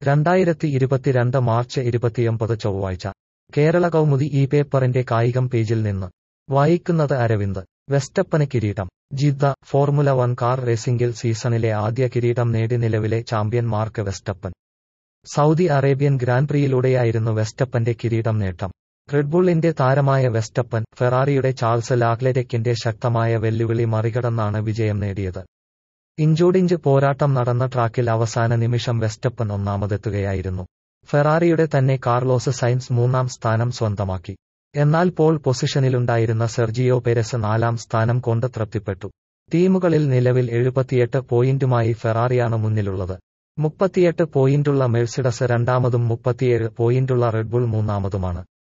രണ്ടായിരത്തി ഇരുപത്തിരണ്ട് മാർച്ച് ഇരുപത്തിയൊമ്പത് ചൊവ്വാഴ്ച കേരള കൗമുദി ഈ പേപ്പറിന്റെ കായികം പേജിൽ നിന്ന് വായിക്കുന്നത് അരവിന്ദ് വെസ്റ്റപ്പന് കിരീടം ജിദ്ദ ഫോർമുല വൺ കാർ റേസിംഗിൽ സീസണിലെ ആദ്യ കിരീടം നേടി നിലവിലെ ചാമ്പ്യൻ മാർക്ക് വെസ്റ്റപ്പൻ സൗദി അറേബ്യൻ ഗ്രാൻഡ് പ്രിയിലൂടെയായിരുന്നു വെസ്റ്റപ്പന്റെ കിരീടം നേട്ടം റെഡ്ബുള്ളിന്റെ താരമായ വെസ്റ്റപ്പൻ ഫെറാറിയുടെ ചാൾസ് ലാഗ്ലെഡെക്കിന്റെ ശക്തമായ വെല്ലുവിളി മറികടന്നാണ് വിജയം നേടിയത് ഇഞ്ചോടിഞ്ച് പോരാട്ടം നടന്ന ട്രാക്കിൽ അവസാന നിമിഷം വെസ്റ്റപ്പൻ ഒന്നാമതെത്തുകയായിരുന്നു ഫെറാറിയുടെ തന്നെ കാർലോസ് സൈൻസ് മൂന്നാം സ്ഥാനം സ്വന്തമാക്കി എന്നാൽ പോൾ പൊസിഷനിലുണ്ടായിരുന്ന സെർജിയോ പെരസ് നാലാം സ്ഥാനം കൊണ്ട് തൃപ്തിപ്പെട്ടു ടീമുകളിൽ നിലവിൽ എഴുപത്തിയെട്ട് പോയിന്റുമായി ഫെറാറിയാണ് മുന്നിലുള്ളത് മുപ്പത്തിയെട്ട് പോയിന്റുള്ള മെഴ്സിഡസ് രണ്ടാമതും മുപ്പത്തിയേഴ് പോയിന്റുള്ള റെഡ്ബുൾ മൂന്നാമതുമാണ്